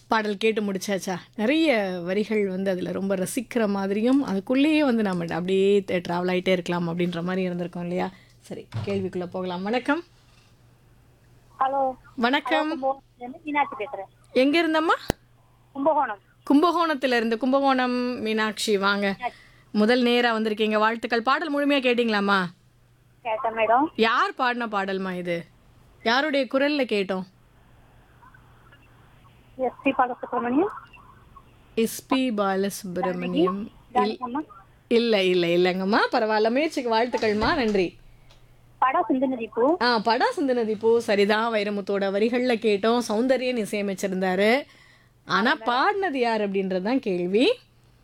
பாடல் கேட்டு முடிச்சாச்சா நிறைய வரிகள் வந்து அதில் ரொம்ப ரசிக்கிற மாதிரியும் அதுக்குள்ளேயே வந்து நம்ம அப்படியே ட்ராவல் ஆகிட்டே இருக்கலாம் அப்படின்ற மாதிரி இருந்திருக்கோம் இல்லையா சரி கேள்விக்குள்ளே போகலாம் வணக்கம் ஹலோ வணக்கம் கும்பகோணத்துலேருந்து மீனாட்சி பேசுறேன் எங்கே இருந்தம்மா கும்பகோணம் கும்பகோணத்துல இருந்து கும்பகோணம் மீனாட்சி வாங்க முதல் நேரா வந்திருக்கீங்க வாழ்த்துக்கள் பாடல் முழுமையா கேட்டிங்களாம்மா கேட்டேன் மேடம் யார் பாடின பாடல்மா இது யாருடைய குரல்ல கேட்டோம் எஸ்பி பாலசுப்ரமணியம் எஸ்பி பாலசுப்ரமணியம் இல்- அம்மா இல்ல இல்ல இல்லைங்கம்மா பரவாயில்ல முயற்சிக்கு வாழ்த்துக்கள்மா நன்றி படம் சிந்துநதி பூ ஆ படா சிந்தனதி பூ சரிதான் வைரமுத்தோட வரிகள்ல கேட்டோம் சௌந்தர்யன் இசையமைச்சிருந்தாரு ஆனா பாடினது யார் அப்படின்றது தான் கேள்வி